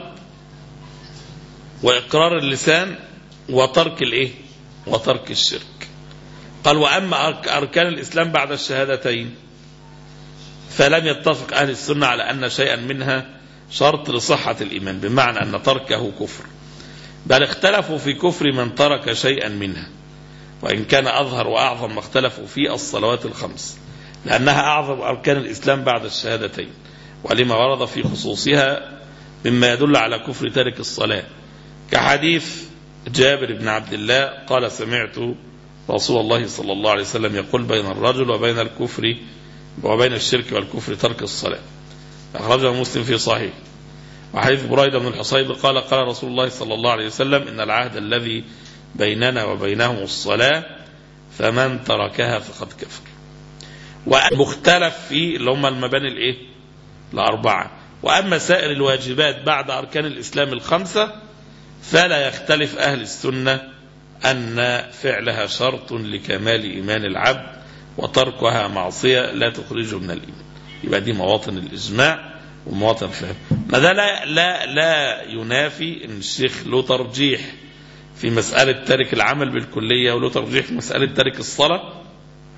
وإقرار اللسان وترك الإيه وترك الشرك قال وأما أركان الإسلام بعد الشهادتين فلم يتفق أهل السنة على أن شيئا منها شرط لصحة الإيمان بمعنى أن تركه كفر بل اختلفوا في كفر من ترك شيئا منها وإن كان أظهر وأعظم ما اختلفوا فيه الصلوات الخمس لأنها أعظم أركان الإسلام بعد الشهادتين ولما ورد في خصوصها مما يدل على كفر تارك الصلاة كحديث جابر بن عبد الله قال سمعت رسول الله صلى الله عليه وسلم يقول بين الرجل وبين الكفر وبين الشرك والكفر ترك الصلاة أخرجه مسلم في صحيح وحديث بريدة بن الحصيب قال قال رسول الله صلى الله عليه وسلم إن العهد الذي بيننا وبينهم الصلاة فمن تركها فقد كفر ومختلف في اللي هم المباني الايه الأربعة وأما سائر الواجبات بعد أركان الإسلام الخمسة فلا يختلف أهل السنة أن فعلها شرط لكمال إيمان العبد وتركها معصية لا تخرجه من الإيمان يبقى دي مواطن الإجماع ومواطن فهم ما ده لا, لا, لا ينافي أن الشيخ له ترجيح في مسألة ترك العمل بالكلية وله ترجيح في مسألة ترك الصلاة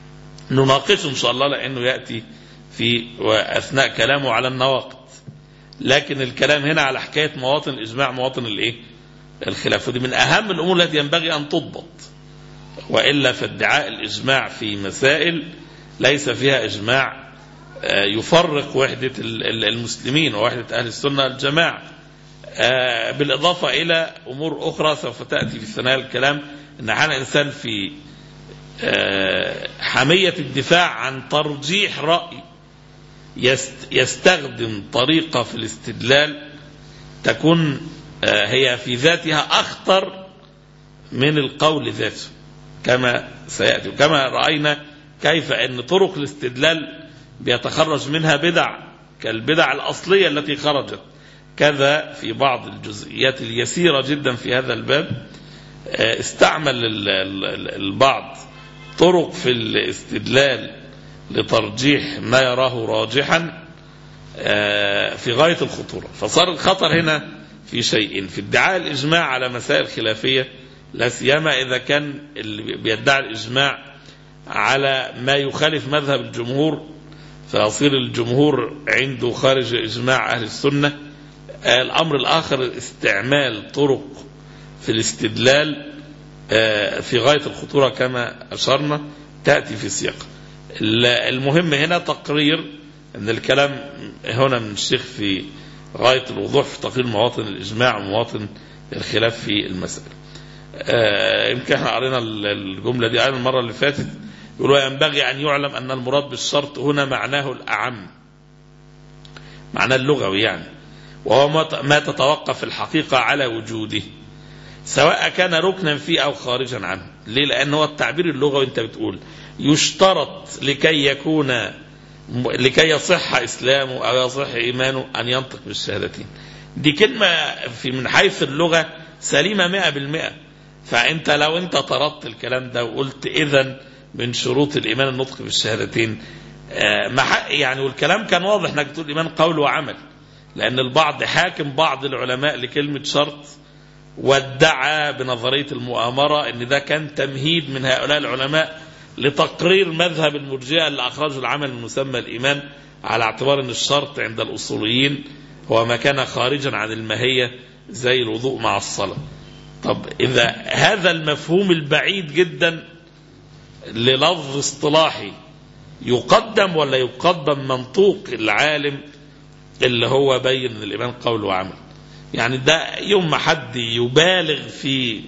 نناقشه إن شاء الله لأنه يأتي في أثناء كلامه على النواقض لكن الكلام هنا على حكاية مواطن الإجماع مواطن الإيه الخلاف ودي من أهم الأمور التي ينبغي أن تضبط وإلا فادعاء الإجماع في مسائل ليس فيها إجماع آه، يفرق وحدة ال- ال- المسلمين ووحدة أهل السنة الجماعة آه، بالإضافة إلى أمور أخرى سوف تأتي في ثنايا الكلام أن أحيانا الإنسان في آه، حمية الدفاع عن ترجيح رأي يست- يستخدم طريقة في الاستدلال تكون آه، هي في ذاتها أخطر من القول ذاته كما سيأتي وكما رأينا كيف أن طرق الاستدلال بيتخرج منها بدع كالبدع الأصلية التي خرجت كذا في بعض الجزئيات اليسيرة جدا في هذا الباب آه، استعمل ال- ال- البعض طرق في الاستدلال لترجيح ما يراه راجحا آه، في غاية الخطورة فصار الخطر هنا في شيء في ادعاء الإجماع على مسائل خلافية لا سيما إذا كان اللي بيدعي الإجماع على ما يخالف مذهب الجمهور فيصير الجمهور عنده خارج إجماع أهل السنة آه، الأمر الآخر استعمال طرق في الاستدلال آه، في غاية الخطورة كما أشرنا تأتي في سياق ال- المهم هنا تقرير أن الكلام هنا من الشيخ في غاية الوضوح في تقرير مواطن الإجماع ومواطن الخلاف في المسألة آه، يمكن احنا قرينا ال- الجملة دي قرينا المرة اللي فاتت يقولوا ينبغي أن يعلم أن المراد بالشرط هنا معناه الأعم معناه اللغوي يعني وهو ما ت- ما تتوقف الحقيقة على وجوده سواء كان ركنا فيه أو خارجا عنه ليه لأن هو التعبير اللغوي أنت بتقول يشترط لكي يكون لكي يصح إسلامه أو يصح إيمانه أن ينطق بالشهادتين دي كلمة في من حيث اللغة سليمة مئة بالمئة فأنت لو أنت طردت الكلام ده وقلت إذا من شروط الإيمان النطق بالشهادتين آه، ما حق- يعني والكلام كان واضح انك تقول ايمان قول وعمل لان البعض حاكم بعض العلماء لكلمه شرط وادعى بنظريه المؤامره ان ده كان تمهيد من هؤلاء العلماء لتقرير مذهب المرجئه اللي اخرجوا العمل من مسمى الايمان على اعتبار ان الشرط عند الاصوليين هو ما كان خارجا عن الماهيه زي الوضوء مع الصلاه. طب اذا هذا المفهوم البعيد جدا للفظ اصطلاحي يقدم ولا يقدم منطوق العالم اللي هو بين ان الايمان قول وعمل يعني ده يوم ما حد يبالغ في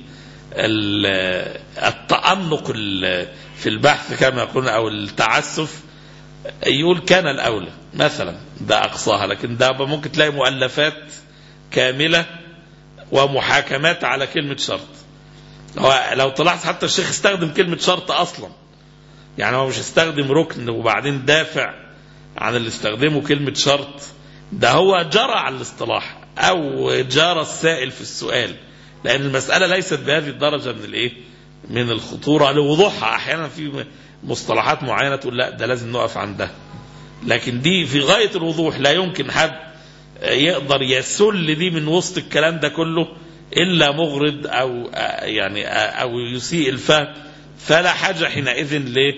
ال- التأنق ال- في البحث كما يقولون او التعسف يقول كان الاولى مثلا ده اقصاها لكن ده ممكن تلاقي مؤلفات كامله ومحاكمات على كلمه شرط هو لو طلعت حتى الشيخ استخدم كلمه شرط اصلا يعني هو مش استخدم ركن وبعدين دافع عن اللي استخدمه كلمة شرط ده هو جرى على الاصطلاح او جرى السائل في السؤال لان المسألة ليست بهذه الدرجة من الايه من الخطورة لوضوحها احيانا في مصطلحات معينة تقول لا ده لازم نقف عندها لكن دي في غاية الوضوح لا يمكن حد يقدر يسل دي من وسط الكلام ده كله الا مغرض او يعني او يسيء الفهم فلا حاجه حينئذ ل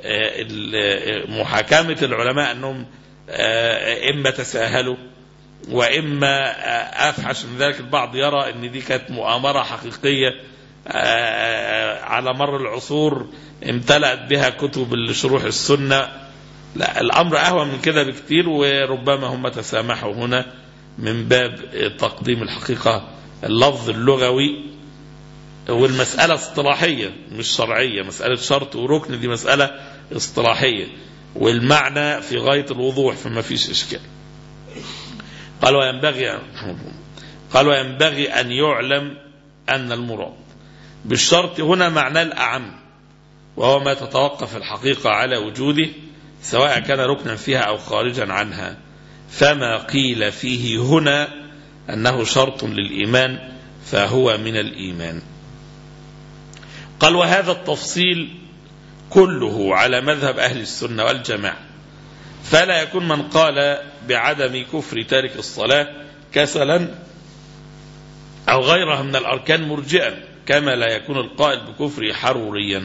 محاكمه العلماء انهم اما تساهلوا واما افحش من ذلك البعض يرى ان دي كانت مؤامره حقيقيه على مر العصور امتلأت بها كتب شروح السنه لا الامر اهون من كده بكتير وربما هم تسامحوا هنا من باب تقديم الحقيقه اللفظ اللغوي والمساله اصطلاحيه مش شرعيه مساله شرط وركن دي مساله اصطلاحيه والمعنى في غايه الوضوح فما فيش اشكال قال وينبغي قال وينبغي ان يعلم ان المراد بالشرط هنا معناه الاعم وهو ما تتوقف الحقيقه على وجوده سواء كان ركنا فيها او خارجا عنها فما قيل فيه هنا انه شرط للايمان فهو من الايمان قال وهذا التفصيل كله على مذهب اهل السنه والجماعه فلا يكون من قال بعدم كفر تارك الصلاه كسلا او غيرها من الاركان مرجئا كما لا يكون القائل بكفره حروريا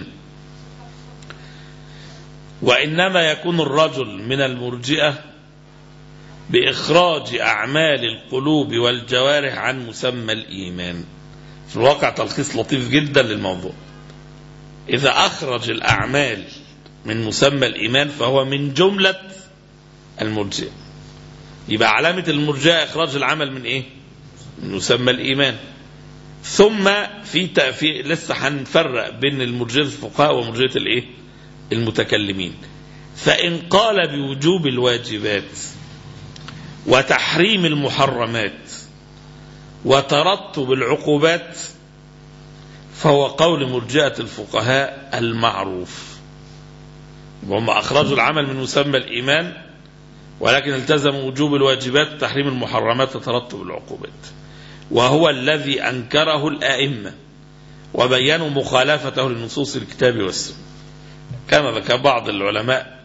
وإنما يكون الرجل من المرجئة بإخراج أعمال القلوب والجوارح عن مسمى الإيمان في الواقع تلخيص لطيف جدا للموضوع إذا أخرج الأعمال من مسمى الإيمان فهو من جملة المرجئة يبقى علامة المرجئة إخراج العمل من إيه؟ من مسمى الإيمان ثم في في لسه هنفرق بين المرجئة الفقهاء ومرجئة الإيه؟ المتكلمين فإن قال بوجوب الواجبات وتحريم المحرمات وترتب العقوبات فهو قول مرجئة الفقهاء المعروف وهم أخرجوا العمل من مسمى الإيمان ولكن التزموا وجوب الواجبات تحريم المحرمات وترتب العقوبات وهو الذي أنكره الآئمة وبينوا مخالفته لنصوص الكتاب والسنة كما ذكر بعض العلماء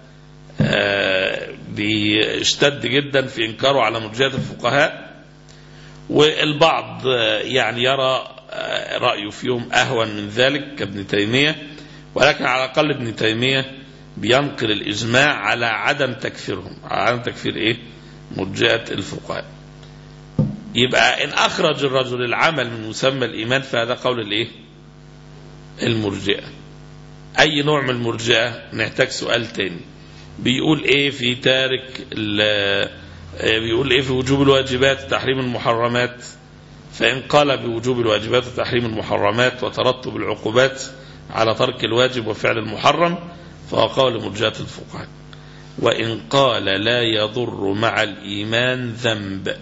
بيشتد جدا في إنكاره على مرجئة الفقهاء والبعض يعني يرى رأيه فيهم أهون من ذلك كابن تيمية ولكن على الأقل ابن تيمية بينقل الإجماع على عدم تكفيرهم على عدم تكفير إيه مرجئة الفقهاء يبقى إن أخرج الرجل العمل من مسمى الإيمان فهذا قول الإيه المرجئة أي نوع من المرجئة نحتاج سؤال تاني بيقول إيه في تارك بيقول إيه في وجوب الواجبات تحريم المحرمات فإن قال بوجوب الواجبات وتحريم المحرمات وترتب العقوبات على ترك الواجب وفعل المحرم فهو قول مرجئة الفقهاء وإن قال لا يضر مع الإيمان ذنب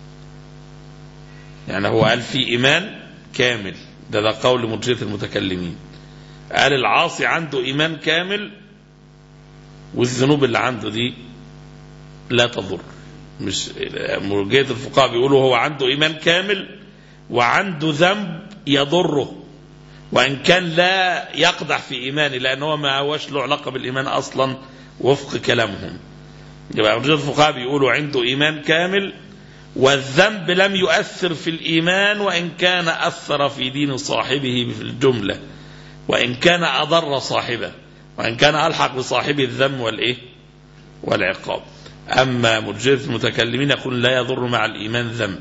يعني هو قال في إيمان كامل ده ده قول مرجئة المتكلمين قال العاصي عنده إيمان كامل والذنوب اللي عنده دي لا تضر مش مرجئة الفقهاء بيقولوا هو عنده إيمان كامل وعنده ذنب يضره وإن كان لا يقدح في إيمانه لأن هو ما هوش له علاقة بالإيمان أصلا وفق كلامهم يبقى مرجئة الفقهاء بيقولوا عنده إيمان كامل والذنب لم يؤثر في الإيمان وإن كان أثر في دين صاحبه في الجملة وإن كان أضر صاحبه وإن كان ألحق بصاحبه الذم والإيه والعقاب أما مرجئة المتكلمين يقول لا يضر مع الإيمان ذنب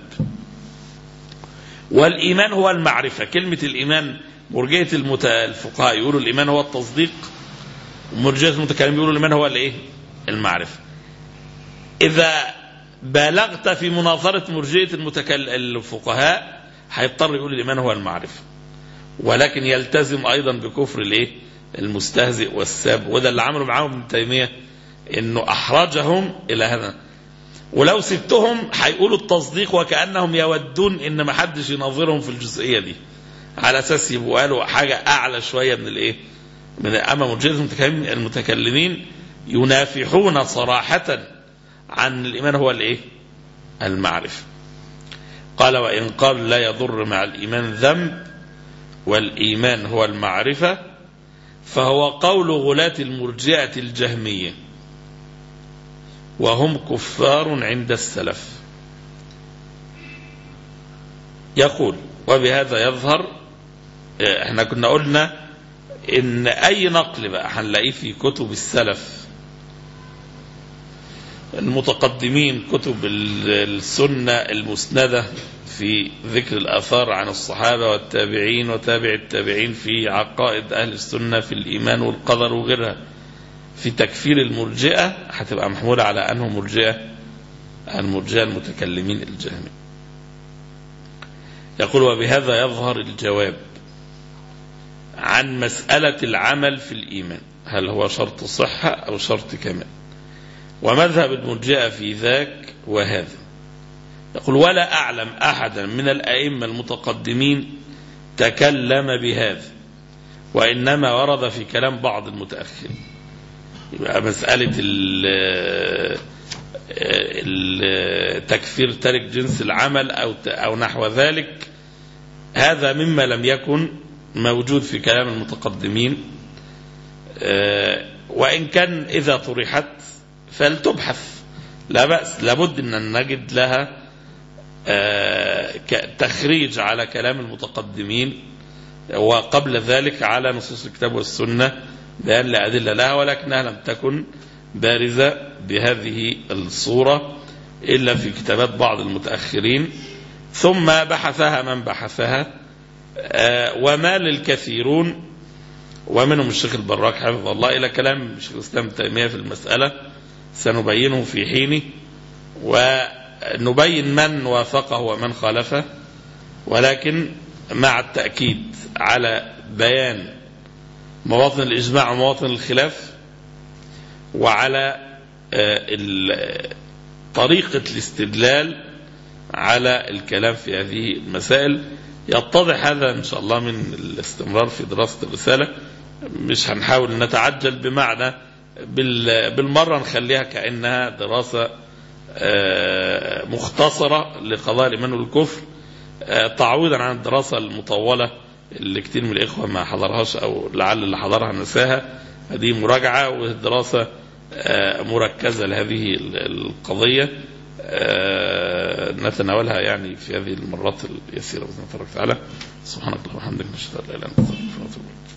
والإيمان هو المعرفة كلمة الإيمان مرجئة المت... الفقهاء يقولوا الإيمان هو التصديق ومرجئة المتكلمين يقولوا الإيمان هو الإيه المعرفة إذا بالغت في مناظرة مرجئة المتكل... الفقهاء هيضطر يقول الإيمان هو المعرفة ولكن يلتزم أيضا بكفر الإيه المستهزئ والساب وده اللي عمله معاهم ابن تيمية إنه أحرجهم إلى هذا ولو سبتهم هيقولوا التصديق وكأنهم يودون إن ما حدش يناظرهم في الجزئية دي على أساس يبقوا قالوا حاجة أعلى شوية من الإيه من أما مرجئة المتكلمين, المتكلمين ينافحون صراحة عن الإيمان هو الإيه المعرفة قال وإن قال لا يضر مع الإيمان ذنب والإيمان هو المعرفة فهو قول غلاة المرجئة الجهمية وهم كفار عند السلف يقول وبهذا يظهر احنا كنا قلنا ان اي نقل بقى هنلاقيه في كتب السلف المتقدمين كتب السنة المسندة في ذكر الآثار عن الصحابة والتابعين وتابع التابعين في عقائد أهل السنة في الإيمان والقدر وغيرها في تكفير المرجئة هتبقى محمولة على أنه مرجئة المرجئة المتكلمين الجهمي يقول وبهذا يظهر الجواب عن مسألة العمل في الإيمان هل هو شرط صحة أو شرط كمال ومذهب المرجئة في ذاك وهذا يقول ولا أعلم أحدا من الأئمة المتقدمين تكلم بهذا وإنما ورد في كلام بعض المتأخرين يبقى مسألة تكفير ترك جنس العمل أو أو نحو ذلك هذا مما لم يكن موجود في كلام المتقدمين وإن كان إذا طرحت فلتبحث لا بأس لابد أن نجد لها تخريج على كلام المتقدمين وقبل ذلك على نصوص الكتاب والسنة بيان لأدلة لها ولكنها لم تكن بارزة بهذه الصورة إلا في كتابات بعض المتأخرين ثم بحثها من بحثها آه، ومال الكثيرون ومنهم الشيخ البراك حفظه الله إلى كلام شيخ الإسلام ابن تيمية في المسألة سنبينه في حينه ونبين من وافقه ومن خالفه ولكن مع التأكيد على بيان مواطن الإجماع ومواطن الخلاف وعلى آه، ال- طريقة الاستدلال على الكلام في هذه المسائل يتضح هذا إن شاء الله من الاستمرار في دراسة الرسالة مش هنحاول نتعجل بمعنى بال- بالمرة نخليها كأنها دراسة آه، مختصرة لقضاء الإيمان والكفر آه، تعويضا عن الدراسة المطولة اللي كتير من الإخوة ما حضرهاش أو لعل اللي حضرها نساها هذه مراجعة ودراسة آه، مركزة لهذه ال- القضية آه، نتناولها يعني في هذه المرات اليسيرة بإذن الله تبارك وتعالى سبحانك اللهم وبحمدك نشهد أن لا إله إلا أنت نستغفرك ونتوب إليك